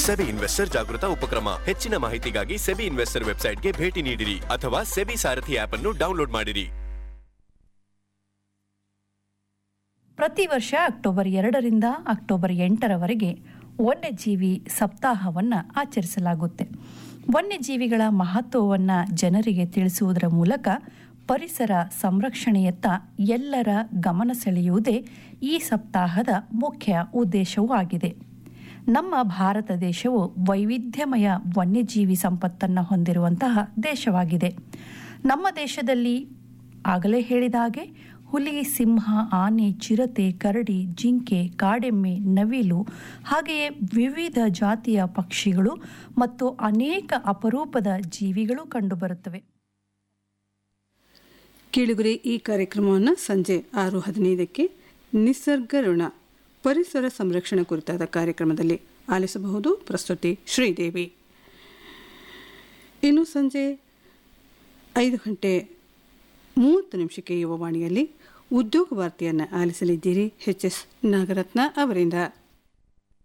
SEBI investor ಜಾಗೃತ ಉಪಕ್ರಮ ಹೆಚ್ಚಿನ ಮಾಹಿತಿಗಾಗಿ ಸೆಬಿ ಇನ್ವೆಸ್ಟರ್ ವೆಬ್ಸೈಟ್ಗೆ ಭೇಟಿ ನೀಡಿರಿ ಅಥವಾ ಸೆಬಿ ಸಾರಥಿ ಆಪ್ ಅನ್ನು ಡೌನ್ಲೋಡ್ ಮಾಡಿರಿ ಪ್ರತಿ ವರ್ಷ ಅಕ್ಟೋಬರ್ ಎರಡರಿಂದ ಅಕ್ಟೋಬರ್ ಎಂಟರವರೆಗೆ ವನ್ಯಜೀವಿ ಸಪ್ತಾಹವನ್ನು ಆಚರಿಸಲಾಗುತ್ತೆ ವನ್ಯಜೀವಿಗಳ ಮಹತ್ವವನ್ನು ಜನರಿಗೆ ತಿಳಿಸುವುದರ ಮೂಲಕ ಪರಿಸರ ಸಂರಕ್ಷಣೆಯತ್ತ ಎಲ್ಲರ ಗಮನ ಸೆಳೆಯುವುದೇ ಈ ಸಪ್ತಾಹದ ಮುಖ್ಯ ಉದ್ದೇಶವೂ ಆಗಿದೆ ನಮ್ಮ ಭಾರತ ದೇಶವು ವೈವಿಧ್ಯಮಯ ವನ್ಯಜೀವಿ ಸಂಪತ್ತನ್ನು ಹೊಂದಿರುವಂತಹ ದೇಶವಾಗಿದೆ ನಮ್ಮ ದೇಶದಲ್ಲಿ ಆಗಲೇ ಹೇಳಿದ ಹಾಗೆ ಹುಲಿ ಸಿಂಹ ಆನೆ ಚಿರತೆ ಕರಡಿ ಜಿಂಕೆ ಕಾಡೆಮ್ಮೆ ನವಿಲು ಹಾಗೆಯೇ ವಿವಿಧ ಜಾತಿಯ ಪಕ್ಷಿಗಳು ಮತ್ತು ಅನೇಕ ಅಪರೂಪದ ಜೀವಿಗಳು ಕಂಡುಬರುತ್ತವೆ ಕೇಳುಗರೆ ಈ ಕಾರ್ಯಕ್ರಮವನ್ನು ಸಂಜೆ ಆರು ಹದಿನೈದಕ್ಕೆ ನಿಸರ್ಗ ಋಣ ಪರಿಸರ ಸಂರಕ್ಷಣೆ ಕುರಿತಾದ ಕಾರ್ಯಕ್ರಮದಲ್ಲಿ ಆಲಿಸಬಹುದು ಪ್ರಸ್ತುತಿ ಶ್ರೀದೇವಿ ಇನ್ನು ಸಂಜೆ ಐದು ಗಂಟೆ ಮೂವತ್ತು ನಿಮಿಷಕ್ಕೆ ಯುವವಾಣಿಯಲ್ಲಿ ಉದ್ಯೋಗ ವಾರ್ತೆಯನ್ನು ಆಲಿಸಲಿದ್ದೀರಿ ಎಚ್ ಎಸ್ ನಾಗರತ್ನ ಅವರಿಂದ